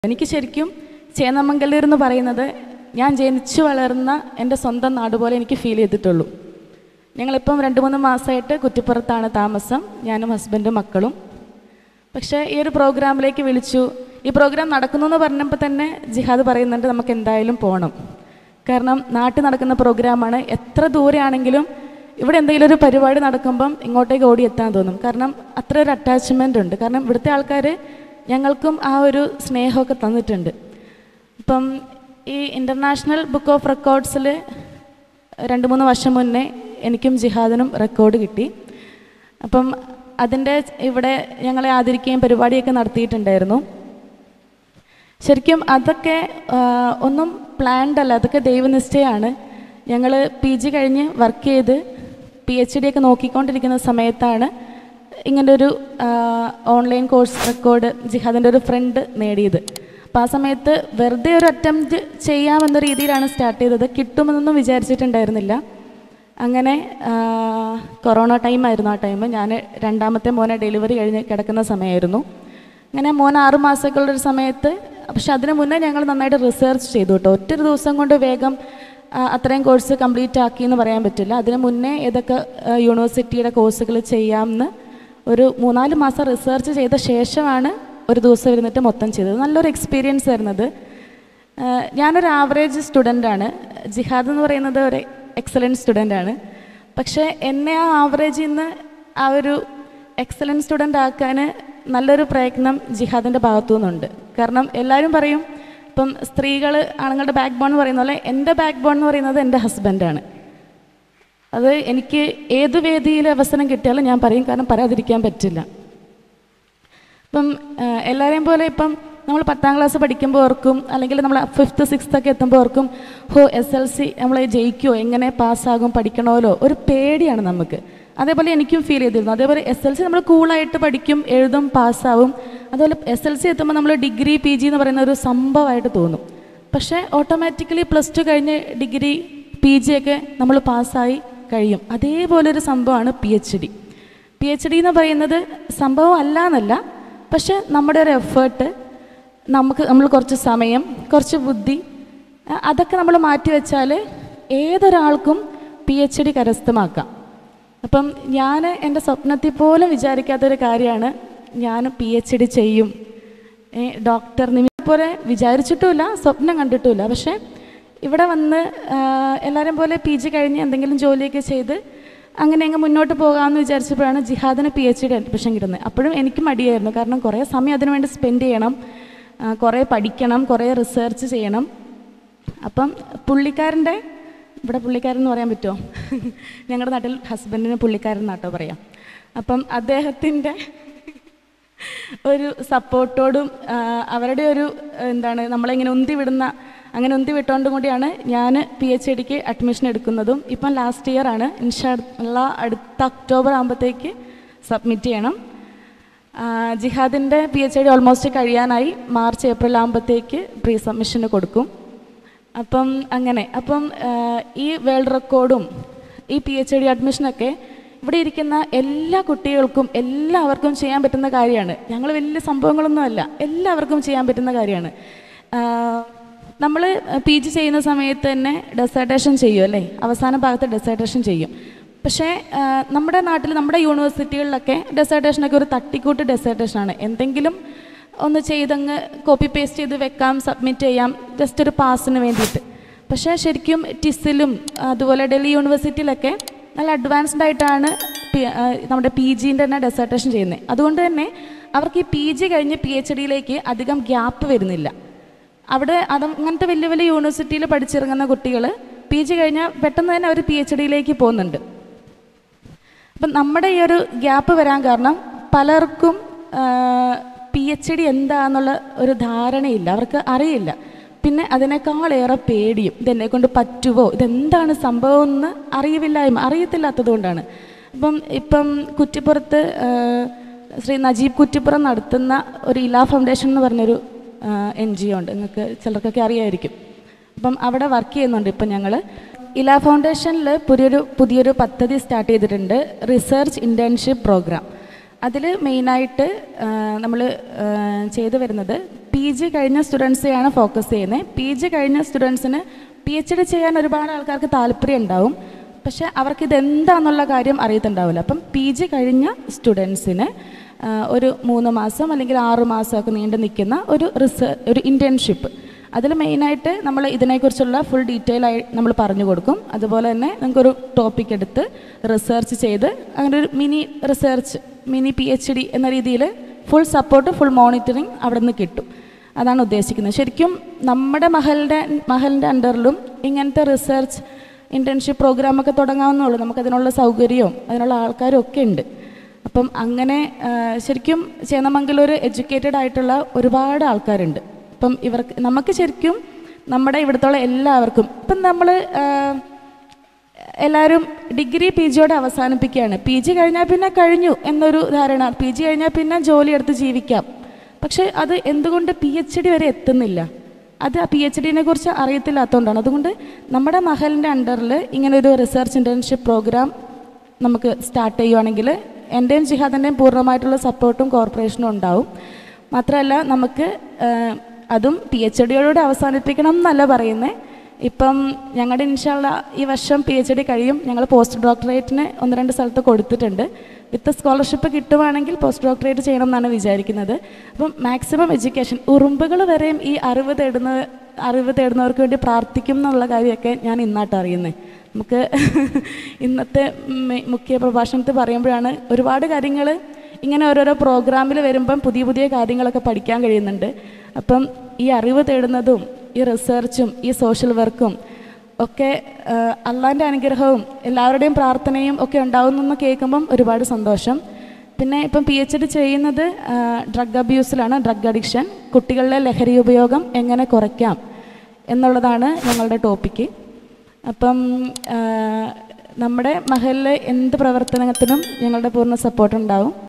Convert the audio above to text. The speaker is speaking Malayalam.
എനിക്ക് ശരിക്കും ചേന്നമംഗലൂർ എന്ന് പറയുന്നത് ഞാൻ ജനിച്ചു വളർന്ന എൻ്റെ സ്വന്തം നാട് പോലെ എനിക്ക് ഫീൽ ചെയ്തിട്ടുള്ളൂ ഞങ്ങളിപ്പം രണ്ട് മൂന്ന് മാസമായിട്ട് കുറ്റിപ്പുറത്താണ് താമസം ഞാനും ഹസ്ബൻഡും മക്കളും പക്ഷേ ഈ ഒരു പ്രോഗ്രാമിലേക്ക് വിളിച്ചു ഈ പ്രോഗ്രാം നടക്കുന്നു എന്ന് പറഞ്ഞപ്പോൾ തന്നെ ജിഹാദ് പറയുന്നുണ്ട് നമുക്ക് എന്തായാലും പോകണം കാരണം നാട്ടിൽ നടക്കുന്ന പ്രോഗ്രാമാണ് എത്ര ദൂരെയാണെങ്കിലും ഇവിടെ എന്തെങ്കിലും ഒരു പരിപാടി നടക്കുമ്പം ഇങ്ങോട്ടേക്ക് ഓടിയെത്താൻ തോന്നും കാരണം അത്ര ഒരു അറ്റാച്ച്മെൻ്റ് ഉണ്ട് കാരണം ഇവിടുത്തെ ആൾക്കാർ ഞങ്ങൾക്കും ആ ഒരു സ്നേഹമൊക്കെ തന്നിട്ടുണ്ട് ഇപ്പം ഈ ഇൻ്റർനാഷണൽ ബുക്ക് ഓഫ് റെക്കോർഡ്സിൽ രണ്ട് മൂന്ന് വർഷം മുന്നേ എനിക്കും ജിഹാദിനും റെക്കോർഡ് കിട്ടി അപ്പം അതിൻ്റെ ഇവിടെ ഞങ്ങളെ ആദരിക്കുകയും പരിപാടിയൊക്കെ നടത്തിയിട്ടുണ്ടായിരുന്നു ശരിക്കും അതൊക്കെ ആ, ഒന്നും പ്ലാൻഡ് അല്ല അതൊക്കെ ദൈവനിശ്ചയമാണ് ഞങ്ങൾ പി ജി കഴിഞ്ഞ് വർക്ക് ചെയ്ത് പി എച്ച് ഡി ഒക്കെ നോക്കിക്കൊണ്ടിരിക്കുന്ന സമയത്താണ് ഇങ്ങനെ ഒരു ഓൺലൈൻ കോഴ്സ് റെക്കോർഡ് ജിഹാദിൻ്റെ ഒരു ഫ്രണ്ട് നേടിയത് അപ്പോൾ ആ സമയത്ത് വെറുതെ ഒരു അറ്റംപ്റ്റ് ചെയ്യാമെന്ന രീതിയിലാണ് സ്റ്റാർട്ട് ചെയ്തത് കിട്ടുമെന്നൊന്നും വിചാരിച്ചിട്ടുണ്ടായിരുന്നില്ല അങ്ങനെ ആ, കൊറോണ ടൈം ആയിരുന്നു ആ ടൈം ഞാൻ രണ്ടാമത്തെ മോനെ ഡെലിവറി കഴിഞ്ഞ് കിടക്കുന്ന സമയമായിരുന്നു അങ്ങനെ മോൻ ആറ് മാസമൊക്കെ ഉള്ളൊരു സമയത്ത് പക്ഷെ അതിന് മുന്നേ ഞങ്ങൾ നന്നായിട്ട് റിസർച്ച് ചെയ്തു കേട്ടോ ഒറ്റ ഒരു ദിവസം കൊണ്ട് വേഗം ആ, അത്രയും കോഴ്സ് കംപ്ലീറ്റ് ആക്കി എന്ന് പറയാൻ പറ്റില്ല അതിന് മുന്നേ ഏതൊക്കെ ആ, യൂണിവേഴ്സിറ്റിയുടെ കോഴ്സുകൾ ചെയ്യാമെന്ന് ഒരു മൂന്നാല് മാസം റിസർച്ച് ചെയ്ത ശേഷമാണ് ഒരു ദിവസം ഇരുന്നിട്ട് മൊത്തം ചെയ്തത് നല്ലൊരു എക്സ്പീരിയൻസ് ആയിരുന്നത് ആഹ് ഞാനൊരു ആവറേജ് സ്റ്റുഡൻ്റാണ് ജിഹാദ് എന്ന് പറയുന്നത് ഒരു എക്സലൻറ്റ് സ്റ്റുഡൻ്റാണ് പക്ഷേ എന്നെ ആ ആവറേജിൽ നിന്ന് ആ ഒരു എക്സലൻറ്റ് സ്റ്റുഡൻ്റ് ആക്കാൻ നല്ലൊരു പ്രയത്നം ജിഹാദിൻ്റെ ഭാഗത്തു നിന്നുണ്ട് കാരണം എല്ലാവരും പറയും ഇപ്പം സ്ത്രീകൾ ആണുങ്ങളുടെ ബാക്ക് ബോൺ എന്ന് പറയുന്ന പോലെ എൻ്റെ ബാക്ക് ബോൺ എന്ന് പറയുന്നത് എൻ്റെ ഹസ്ബൻഡാണ് അത് എനിക്ക് ഏത് വേദിയിൽ അവസരം കിട്ടിയാലും ഞാൻ പറയും കാരണം പറയാതിരിക്കാൻ പറ്റില്ല ഇപ്പം ആ, എല്ലാവരെയും പോലെ ഇപ്പം നമ്മൾ പത്താം ക്ലാസ് പഠിക്കുമ്പോൾ ഓർക്കും അല്ലെങ്കിൽ നമ്മൾ ഫിഫ്ത്ത് സിക്സ്ത്ത് ഒക്കെ എത്തുമ്പോൾ ഓർക്കും ഹോ എസ് എൽ സി നമ്മൾ ജയിക്കുമോ എങ്ങനെ പാസ്സാകും പഠിക്കണമല്ലോ ഒരു പേടിയാണ് നമുക്ക് അതേപോലെ എനിക്കും ഫീൽ ചെയ്തിരുന്നു അതേപോലെ എസ് എൽ സി നമ്മൾ കൂളായിട്ട് പഠിക്കും എഴുതും പാസ്സാവും അതുപോലെ എസ് എൽ സി എത്തുമ്പോൾ നമ്മൾ ഡിഗ്രി പി ജി എന്ന് പറയുന്ന ഒരു സംഭവമായിട്ട് തോന്നും പക്ഷേ ഓട്ടോമാറ്റിക്കലി പ്ലസ് ടു കഴിഞ്ഞ് ഡിഗ്രി പി ജി ഒക്കെ നമ്മൾ പാസ്സായി കഴിയും അതേപോലെ ഒരു സംഭവമാണ് P H D P H D എന്ന് പറയുന്നത് സംഭവം അല്ല എന്നല്ല പക്ഷെ നമ്മുടെ ഒരു എഫേർട്ട് നമുക്ക് നമ്മൾ കുറച്ച് സമയം കുറച്ച് ബുദ്ധി അ- അതൊക്കെ നമ്മൾ മാറ്റിവെച്ചാൽ ഏതൊരാൾക്കും പി എച്ച് ഡി കരസ്ഥമാക്കാം അപ്പം ഞാൻ എൻ്റെ സ്വപ്നത്തിൽ പോലും വിചാരിക്കാത്തൊരു കാര്യമാണ് ഞാൻ പി എച്ച് ഡി ചെയ്യും ഏ, ഡോക്ടർ നിമി പോലെ വിചാരിച്ചിട്ടുമില്ല സ്വപ്നം കണ്ടിട്ടുമില്ല പക്ഷേ ഇവിടെ വന്ന് ആ, എല്ലാവരും പോലെ പി ജി കഴിഞ്ഞ് എന്തെങ്കിലും ജോലിയൊക്കെ ചെയ്ത് അങ്ങനെ അങ്ങ് മുന്നോട്ട് പോകാമെന്ന് വിചാരിച്ചപ്പോഴാണ് ജിഹാദിന് പി എച്ച് ഡി അഡ്മിഷൻ കിട്ടുന്നത് അപ്പോഴും എനിക്ക് മടിയായിരുന്നു കാരണം കുറേ സമയം അതിനു വേണ്ടി സ്പെൻഡ് ചെയ്യണം ആ, കുറേ പഠിക്കണം കുറേ റിസർച്ച് ചെയ്യണം അപ്പം പുള്ളിക്കാരൻ്റെ ഇവിടെ പുള്ളിക്കാരൻ എന്ന് പറയാൻ പറ്റുമോ ഞങ്ങളുടെ നാട്ടിൽ ഹസ്ബൻഡിന് പുള്ളിക്കാരൻ എന്നാട്ടോ പറയാം അപ്പം അദ്ദേഹത്തിൻ്റെ ഒരു സപ്പോർട്ടോടും ആ, അവരുടെ ഒരു എന്താണ് നമ്മളിങ്ങനെ ഉന്തി വിടുന്ന അങ്ങനെ ഉന്തി വിട്ടുകൊണ്ടും കൂടിയാണ് ഞാൻ പി എച്ച് ഡിക്ക് അഡ്മിഷൻ എടുക്കുന്നതും ഇപ്പം ലാസ്റ്റ് ഇയർ ആണ് ഇൻഷാള്ള അടുത്ത ഒക്ടോബർ ആകുമ്പോഴത്തേക്ക് സബ്മിറ്റ് ചെയ്യണം ആ, ജിഹാദിൻ്റെ പി എച്ച് ഡി ഓൾമോസ്റ്റ് കഴിയാനായി മാർച്ച് ഏപ്രിൽ ആകുമ്പോഴത്തേക്ക് പ്രീ സബ്മിഷന് കൊടുക്കും അപ്പം അങ്ങനെ അപ്പം ആ, ഈ വേൾഡ് റെക്കോർഡും ഈ പി എച്ച് ഡി അഡ്മിഷനൊക്കെ ഇവിടെ ഇരിക്കുന്ന എല്ലാ കുട്ടികൾക്കും എല്ലാവർക്കും ചെയ്യാൻ പറ്റുന്ന കാര്യമാണ് ഞങ്ങൾ വലിയ സംഭവങ്ങളൊന്നുമല്ല എല്ലാവർക്കും ചെയ്യാൻ പറ്റുന്ന കാര്യമാണ് നമ്മൾ പി ജി ചെയ്യുന്ന സമയത്ത് തന്നെ ഡെസേർട്ടേഷൻ ചെയ്യും അല്ലേ അവസാന ഭാഗത്ത് ഡെസേർട്ടേഷൻ ചെയ്യും പക്ഷേ ആ, നമ്മുടെ നാട്ടിൽ നമ്മുടെ യൂണിവേഴ്സിറ്റികളിലൊക്കെ ഡെസേർട്ടേഷനൊക്കെ ഒരു തട്ടിക്കൂട്ട് ഡെസേർട്ടേഷനാണ് എന്തെങ്കിലും ഒന്ന് ചെയ്തങ്ങ് കോപ്പി പേസ്റ്റ് ചെയ്ത് വെക്കാം സബ്മിറ്റ് ചെയ്യാം ജസ്റ്റ് ഒരു പാസിന് വേണ്ടിയിട്ട് പക്ഷേ ശരിക്കും ടിസിലും അതുപോലെ ഡൽഹി യൂണിവേഴ്സിറ്റിയിലൊക്കെ നല്ല അഡ്വാൻസ്ഡ് ആയിട്ടാണ് പി- ആ, നമ്മുടെ പി ജീൻ്റെ തന്നെ ഡെസേർട്ടേഷൻ ചെയ്യുന്നത് അതുകൊണ്ട് തന്നെ അവർക്ക് ഈ പി ജി കഴിഞ്ഞ് പി എച്ച് ഡിയിലേക്ക് അധികം ഗ്യാപ്പ് വരുന്നില്ല അവിടെ അത് അങ്ങനത്തെ വലിയ വലിയ യൂണിവേഴ്സിറ്റിയിൽ പഠിച്ചിറങ്ങുന്ന കുട്ടികൾ പി ജി കഴിഞ്ഞാൽ പെട്ടെന്ന് തന്നെ അവർ പി എച്ച് ഡിയിലേക്ക് പോകുന്നുണ്ട് അപ്പം നമ്മുടെ ഈ ഒരു ഗ്യാപ്പ് വരാൻ കാരണം പലർക്കും പി എച്ച് ഡി എന്താന്നുള്ള ഒരു ധാരണയില്ല അവർക്ക് അറിയില്ല പിന്നെ അതിനേക്കാളേറെ പേടിയും ഇതെന്നെ കൊണ്ട് പറ്റുമോ ഇതെന്താണ് സംഭവം എന്ന് അറിയില്ലായ്മ അറിയത്തില്ലാത്തത് കൊണ്ടാണ് അപ്പം ഇപ്പം കുറ്റിപ്പുറത്ത് ആ, ശ്രീ നജീബ് കുറ്റിപ്പുറം നടത്തുന്ന ഒരു ഇല ഫൗണ്ടേഷൻ എന്ന് പറഞ്ഞൊരു എൻ ജി ഒ ഉണ്ട് നിങ്ങൾക്ക് ചിലർക്കൊക്കെ അറിയായിരിക്കും അപ്പം അവിടെ വർക്ക് ചെയ്യുന്നുണ്ട് ഇപ്പം ഞങ്ങൾ ഇല ഫൗണ്ടേഷനിൽ പുതിയൊരു പുതിയൊരു പദ്ധതി സ്റ്റാർട്ട് ചെയ്തിട്ടുണ്ട് റിസർച്ച് ഇൻറ്റേൺഷിപ്പ് പ്രോഗ്രാം അതിൽ മെയിനായിട്ട് നമ്മൾ ചെയ്തു വരുന്നത് പി ജി കഴിഞ്ഞ സ്റ്റുഡൻസിനെയാണ് ഫോക്കസ് ചെയ്യുന്നത് പി ജി കഴിഞ്ഞ സ്റ്റുഡൻസിന് പി എച്ച് ഡി ചെയ്യാൻ ഒരുപാട് ആൾക്കാർക്ക് താല്പര്യം ഉണ്ടാവും പക്ഷേ അവർക്ക് ഇതെന്താന്നുള്ള കാര്യം അറിയത്തുണ്ടാവില്ല അപ്പം പി ജി കഴിഞ്ഞ സ്റ്റുഡൻസിന് ഒരു മൂന്ന് മാസം അല്ലെങ്കിൽ ആറ് മാസമൊക്കെ നീണ്ടു നിൽക്കുന്ന ഒരു റിസേ ഒരു ഇൻറ്റേൺഷിപ്പ് അതിൽ മെയിനായിട്ട് നമ്മൾ ഇതിനെക്കുറിച്ചുള്ള ഫുൾ ഡീറ്റെയിൽ ആയി നമ്മൾ പറഞ്ഞു കൊടുക്കും അതുപോലെ തന്നെ നിങ്ങൾക്കൊരു ടോപ്പിക് എടുത്ത് റിസർച്ച് ചെയ്ത് അങ്ങനെ ഒരു mini research mini P H D എന്ന രീതിയിൽ ഫുൾ സപ്പോർട്ട് ഫുൾ മോണിറ്ററിങ് അവിടെ നിന്ന് കിട്ടും അതാണ് ഉദ്ദേശിക്കുന്നത് ശരിക്കും നമ്മുടെ മഹലിൻ്റെ മഹലിൻ്റെ അണ്ടറിലും ഇങ്ങനത്തെ റിസർച്ച് ഇൻറ്റേൺഷിപ്പ് പ്രോഗ്രാമൊക്കെ തുടങ്ങാവുന്നുള്ളൂ നമുക്കതിനുള്ള സൗകര്യവും അതിനുള്ള ആൾക്കാരും ഒക്കെ ഉണ്ട് അപ്പം അങ്ങനെ ആ, ശരിക്കും ചേന്നമംഗലൂർ എഡ്യൂക്കേറ്റഡ് ആയിട്ടുള്ള ഒരുപാട് ആൾക്കാരുണ്ട് അപ്പം ഇവർക്ക് നമുക്ക് ശരിക്കും നമ്മുടെ ഇവിടുത്തുള്ള എല്ലാവർക്കും ഇപ്പം നമ്മൾ എല്ലാവരും ഡിഗ്രി പി ജിയോടെ അവസാനിപ്പിക്കുകയാണ് പി ജി കഴിഞ്ഞാൽ പിന്നെ കഴിഞ്ഞു എന്നൊരു ധാരണ പി ജി കഴിഞ്ഞാൽ പിന്നെ ജോലി എടുത്ത് ജീവിക്കാം പക്ഷേ അത് എന്തുകൊണ്ട് പി എച്ച് ഡി വരെ എത്തുന്നില്ല അത് ആ പി എച്ച് ഡിനെ കുറിച്ച് അറിയത്തില്ലാത്തതുകൊണ്ടാണ് അതുകൊണ്ട് നമ്മുടെ മഹലിൻ്റെ അണ്ടറിൽ ഇങ്ങനെ ഒരു റിസർച്ച് ഇൻറ്റേൺഷിപ്പ് പ്രോഗ്രാം നമുക്ക് സ്റ്റാർട്ട് ചെയ്യുവാണെങ്കിൽ എൻ്റെയും ജിഹാദിൻ്റെയും പൂർണ്ണമായിട്ടുള്ള സപ്പോർട്ടും കോർപ്പറേഷനും ഉണ്ടാവും മാത്രമല്ല നമുക്ക് ആ, അതും പി എച്ച് ഡിയോടുകൂടി അവസാനിപ്പിക്കണം എന്നല്ല പറയുന്നത് ഇപ്പം ഞങ്ങളുടെ ഇൻഷാള്ള ഈ വർഷം പി എച്ച് ഡി കഴിയും ഞങ്ങൾ പോസ്റ്റ് ഡോക്ടറേറ്റിന് ഒന്ന് രണ്ട് സ്ഥലത്ത് കൊടുത്തിട്ടുണ്ട് വിത്ത് സ്കോളർഷിപ്പ് കിട്ടുവാണെങ്കിൽ പോസ്റ്റ് ഡോക്ടറേറ്റ് ചെയ്യണം എന്നാണ് വിചാരിക്കുന്നത് അപ്പം മാക്സിമം എഡ്യൂക്കേഷൻ ഉറുമ്പുകൾ വരെയും ഈ അറിവ് തേടുന്ന അറിവ് തേടുന്നവർക്ക് വേണ്ടി പ്രാർത്ഥിക്കും എന്നുള്ള കാര്യമൊക്കെ ഞാൻ ഇന്നായിട്ട് അറിയുന്നത് നമുക്ക് ഇന്നത്തെ മെ- മുഖ്യ പ്രഭാഷണത്തിൽ പറയുമ്പോഴാണ് ഒരുപാട് കാര്യങ്ങൾ ഇങ്ങനെ ഓരോരോ പ്രോഗ്രാമിൽ വരുമ്പം പുതിയ പുതിയ കാര്യങ്ങളൊക്കെ പഠിക്കാൻ കഴിയുന്നുണ്ട് അപ്പം ഈ അറിവ് തേടുന്നതും ഈ റിസർച്ചും ഈ സോഷ്യൽ വർക്കും ഒക്കെ അള്ളാൻ്റെ അനുഗ്രഹവും എല്ലാവരുടെയും പ്രാർത്ഥനയും ഒക്കെ ഉണ്ടാവുന്നെന്ന് കേൾക്കുമ്പം ഒരുപാട് സന്തോഷം പിന്നെ ഇപ്പം പി എച്ച് ഡി ചെയ്യുന്നത് ഡ്രഗ് അബ്യൂസിലാണ് ഡ്രഗ് അഡിക്ഷൻ കുട്ടികളിലെ ലഹരി ഉപയോഗം എങ്ങനെ കുറയ്ക്കാം എന്നുള്ളതാണ് ഞങ്ങളുടെ ടോപ്പിക്ക് അപ്പം ആ, നമ്മുടെ മഹലിലെ എന്ത് പ്രവർത്തനത്തിനും ഞങ്ങളുടെ പൂർണ്ണ സപ്പോർട്ട് ഉണ്ടാവും